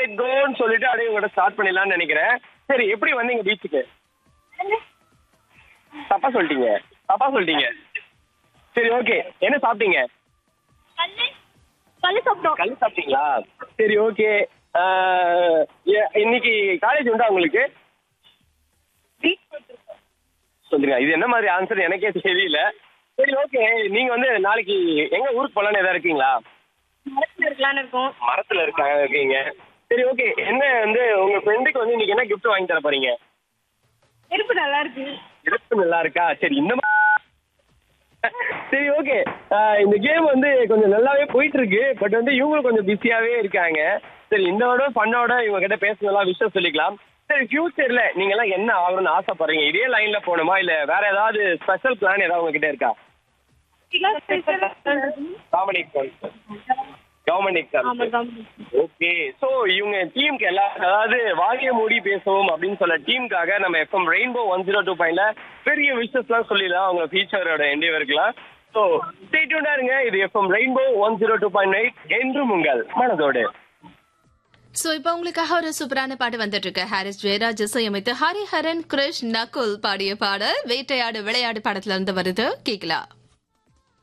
let கோன்னு சொல்லிட்டு அப்படியே உங்கள்கிட்ட ஸ்டார்ட் பண்ணிடலாம்னு நினைக்கிறேன் சரி எப்படி வந்தீங்க பீச்சுக்கு தப்பா சொல்லிட்டீங்க தப்பா சொல்லிட்டீங்க சரி ஓகே என்ன சாப்பிட்டீங்க கல்லு கல்லு சாப்பிட்டோம் கல் சாப்பிட்டீங்களா சரி ஓகே இன்னைக்கு காலேஜ் உண்டா உங்களுக்கு சொல்லுங்க இது என்ன மாதிரி ஆன்சர் எனக்கே தெரியல சரி ஓகே நீங்க வந்து நாளைக்கு எங்க ஊருக்கு போலான்னு ஏதாவது இருக்கீங்களா மரத்துல இருக்கலாம்னு இருக்கோம் மரத்துல இருக்காங்க இருக்கீங்க சரி ஓகே என்ன வந்து உங்க ஃப்ரெண்டுக்கு வந்து இன்னைக்கு என்ன கிஃப்ட் வாங்கி தர போறீங்க நெருப்பு நல்லா இருக்கு இருப்பு நல்லா இருக்கா சரி இந்த மா- சரி ஓகே இந்த கேம் வந்து கொஞ்சம் நல்லாவே போயிட்டு இருக்கு பட் வந்து இவங்களும் கொஞ்சம் பிஸியாவே இருக்காங்க சரி இதோட ஃபன்னோட இவங்க கிட்ட பேசுனதெல்லாம் விஷயம் சொல்லிக்கலாம் சரி ஃபியூச்சர்ல நீங்க எல்லாம் என்ன ஆகணும்னு ஆசைப்படுறீங்க இதே லைன்ல போகணுமா இல்ல வேற ஏதாவது ஸ்பெஷல் பிளான் ஏதாவது உங்ககிட்ட இருக்கா காமெடி கவர்மெண்ட் எக்ஸாம் ஆமா கவர்மெண்ட் ஓகே சோ இவங்க டீமுக்கு எல்லாம் அதாவது வாகிய மூடி பேசுவோம் அப்படின்னு சொல்ல டீமுக்காக நம்ம FM rainbow one zero two பாயிண்ட்ல பெரிய விஷயஸ்லாம் சொல்லிடலாம் அவங்க ஃபியூச்சரோட எண்டிவருக்குலாம் ஸோ ஸ்டேட்யூண்டா இருங்க இது FM rainbow one zero two point eight என்றும் உங்கள் மனதோடு சோ இப்போ உங்களுக்காக ஒரு சூப்பரான பாட்டு வந்துட்டு இருக்கு ஹாரிஸ் ஜெயராஜ் இசையமைத்து ஹரிஹரன் கிருஷ் நகுல் பாடிய பாடல் வேட்டையாடு விளையாடு படத்துல இருந்து வருது கேக்கலாம்